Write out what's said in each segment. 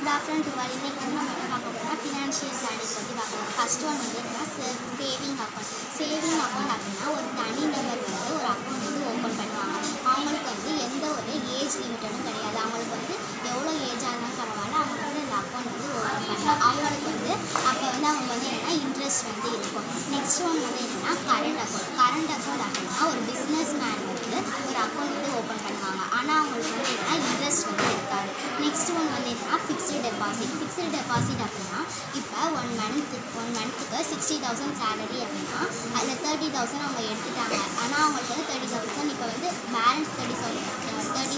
good afternoon to all இன்னைக்கு வந்து நம்ம என்ன பார்க்க போகிறோம்னா ஃபினான்ஷியல் பிளானிங் பற்றி பார்க்க போகிறோம் ஃபர்ஸ்ட் ஒன் வந்து என்னன்னா சேவிங் அக்கௌண்ட் சேவிங் அக்கௌண்ட் அப்படின்னா ஒரு தனி நபர் வந்து ஒரு அக்கௌண்ட் வந்து ஓப்பன் பண்ணுவாங்க அவங்களுக்கு வந்து எந்த ஒரு ஏஜ் லிமிட்டடும் கிடையாது அவங்களுக்கு வந்து எவ்வளோ ஏஜ் ஆனாலும் பரவாயில்ல அவங்க வந்து அந்த அக்கௌண்ட் வந்து ஓப்பன் பண்ணலாம் அவங்களுக்கு வந்து அப்போ வந்து அவங்க வந்து என்னன்னா இன்ட்ரெஸ்ட் வந்து இருக்கும் நெக்ஸ்ட் ஒன் வந்து என்னன்னா கரண்ட் அக்கௌண்ட் கரண்ட் அக்கௌண்ட் அப்படின்னா ஒரு பிஸ்னஸ் மேன் வந்து ஒரு அக்கௌண்ட் வந்து ஓப்பன் பண்ணுவாங்க ஆனால் அவங்களுக்கு வந்து என்னன்னா இன்ட்ரெஸ்ட் வந்து இருக்காது நெக்ஸ்ட் ஒன் வந்து என்னன்னா ஃபிக்ஸ்டு டெபாசிட் ஃபிக்ஸ்டு டெபாசிட் அப்படின்னா இப்போ ஒன் மந்த் ஒன் மந்த்துக்கு சிக்ஸ்டி தௌசண்ட் சேலரி அப்படின்னா அதில் தேர்ட்டி தௌசண்ட் அவங்க எடுத்துட்டாங்க ஆனால் அவங்களுக்கு வந்து தேர்ட்டி தௌசண்ட் இப்போ வந்து பேலன்ஸ் தேர்ட்டி தேர்ட்டி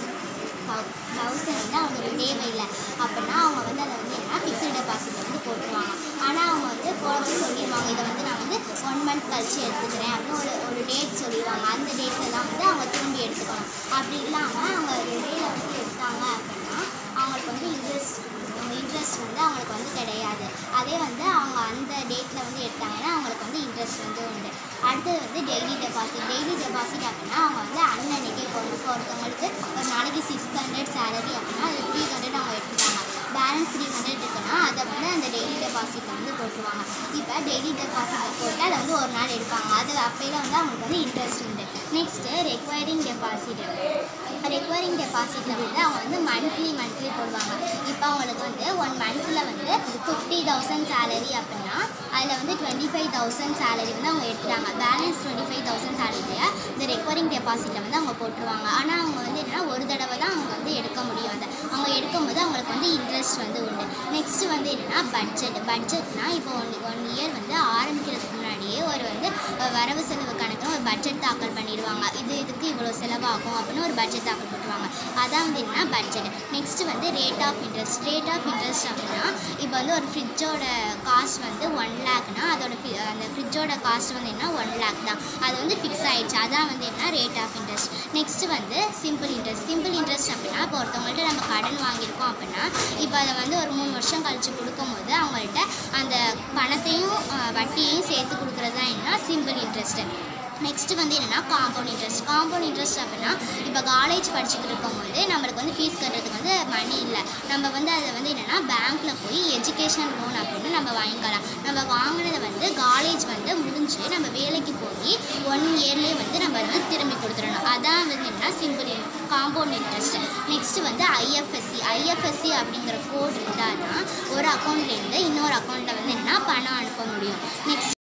தௌசண்ட் வந்து அவங்களுக்கு தேவையில்லை அப்படின்னா அவங்க வந்து அதை வந்து என்ன ஃபிக்ஸ்டு டெபாசிட் வந்து போட்டுருவாங்க ஆனால் அவங்க வந்து போகிறது சொல்லிடுவாங்க இதை வந்து நான் வந்து ஒன் மந்த் கழிச்சு எடுத்துக்கிறேன் அப்படின்னு ஒரு ஒரு டேட் சொல்லிடுவாங்க அந்த டேட்டில் தான் வந்து அவங்க திரும்பி எடுத்துக்கணும் அப்படி இல்லாமல் அவங்க ஒரு டேயில் வந்து எடுத்தாங்க அப்படின்னா அவங்களுக்கு வந்து இன்ட்ரெஸ்ட் இன்ட்ரெஸ்ட் வந்து அவங்களுக்கு வந்து கிடையாது அதே வந்து அவங்க அந்த டேட்டில் வந்து எடுத்தாங்கன்னா அவங்களுக்கு வந்து இன்ட்ரெஸ்ட் வந்து உண்டு அடுத்தது வந்து டெய்லி டெபாசிட் டெய்லி டெபாசிட் அப்படின்னா அவங்க வந்து அன்னன்னைக்கே இப்போ வந்து இப்போ ஒருத்தவங்களுக்கு ஒரு நாளைக்கு சிக்ஸ் ஹண்ட்ரட் சேலரி அப்படின்னா அது த்ரீ ஹண்ட்ரட் அவங்க எடுத்துட்டாங்க பேலன்ஸ் த்ரீ ஹண்ட்ரட் இருக்குன்னா அதை வந்து அந்த டெய்லி டெபாசிட்டில் வந்து போட்டுருவாங்க இப்போ டெய்லி டெபாசிட்டில் போட்டு அதை வந்து ஒரு நாள் எடுப்பாங்க அது அப்பையில வந்து அவங்களுக்கு வந்து இன்ட்ரெஸ்ட் உண்டு நெக்ஸ்ட்டு ரெக்வயரிங் டெபாசிட் ரெக்வயரிங் டெபாசிட்டில் வந்து அவங்க வந்து மந்த்லி மந்த்லி போடுவாங்க இப்போ அவங்களுக்கு வந்து ஒன் மந்த்தில் வந்து ஃபிஃப்டி தௌசண்ட் சேலரி அப்படின்னா அதில் வந்து டுவெண்ட்டி ஃபைவ் தௌசண்ட் சேலரி வந்து அவங்க எடுத்துட்டாங்க பேலன்ஸ் டுவெண்ட்டி ஃபைவ் தௌசண்ட் சேலரியை இந்த ரெக்வயரிங் டெபாசிட்டில் வந்து அவங்க போட்டுருவாங்க ஆனால் அவங்க வந்து என்னன்னா ஒரு தடவை தான் அவங்க வந்து எடுக்க முடியும் அதை அவங்க எடுக்கும்போது அவங்களுக்கு வந்து இன்ட்ரெஸ்ட் வந்து உண்டு நெக்ஸ்ட் வந்து என்னென்னா பட்ஜெட் பட்ஜெட்னா இப்போ ஒன் ஒன் இயர் வந்து ஆரம்பிக்கிறதுக்கு முன்னாடியே ஒரு வந்து அஹ், வரவு செலவு கணக்குன்னு ஒரு பட்ஜெட் தாக்கல் பண்ணிடுவாங்க இது இதுக்கு இவ்வளோ செலவாகும் அப்படின்னு ஒரு பட்ஜெட் தாக்கல் போட்டுருவாங்க அதான் வந்து என்னன்னா பட்ஜெட் நெக்ஸ்ட் வந்து rate of interest rate of interest அப்படின்னா இப்போ வந்து ஒரு ஃப்ரிட்ஜோட காஸ்ட் வந்து ஒன் லேக்னா அதோட fi- அந்த ஃப்ரிட்ஜோட காஸ்ட் வந்து என்ன ஒன் லேக் தான் அது வந்து ஃபிக்ஸ் ஆயிடுச்சு அதான் வந்து என்ன ரேட் ஆஃப் இன்ட்ரெஸ்ட் நெக்ஸ்ட் வந்து சிம்பிள் இன்ட்ரெஸ்ட் சிம்பிள் இன்ட்ரெஸ்ட் அப்படின்னா இப்போ ஒருத்தவங்கள்ட்ட நம்ம கடன் வாங்கியிருக்கோம் அப்படின்னா இப்போ அதை வந்து ஒரு மூணு வருஷம் கழிச்சு கொடுக்கும்போது அவங்கள்ட்ட அந்த பணத்தையும் அஹ், வட்டியையும் சேர்த்து கொடுக்குறது தான் என்ன சிம்பிள் இன்ட்ரெஸ்ட்டு நெக்ஸ்ட் வந்து என்னென்னா காம்பவுண்ட் இன்ட்ரெஸ்ட் காம்பவுண்ட் இன்ட்ரெஸ்ட் அப்படின்னா இப்போ காலேஜ் படிச்சுட்டு இருக்கும்போது நம்மளுக்கு வந்து ஃபீஸ் கட்டுறதுக்கு வந்து மணி இல்லை நம்ம வந்து அதை வந்து என்னென்னா பேங்க்கில் போய் எஜுகேஷன் லோன் அப்படின்னு நம்ம வாங்கிக்கலாம் நம்ம வாங்கினதை வந்து காலேஜ் வந்து முடிஞ்சு நம்ம வேலைக்கு போய் ஒன் இயர்லேயே வந்து நம்ம வந்து திரும்பி கொடுத்துடணும் அதான் வந்து என்னென்னா சிம்பிள் காம்பவுண்ட் இன்ட்ரெஸ்ட் நெக்ஸ்ட் வந்து ஐஎஃப்எஸ்சி ஐஎஃப்எஸ்சி அப்படிங்கிற கோட் இருந்தால் தான் ஒரு அக்கௌண்ட்லேருந்து இன்னொரு அக்கௌண்ட்டில் வந்து என்ன பணம் அனுப்ப முடியும் நெக்ஸ்ட்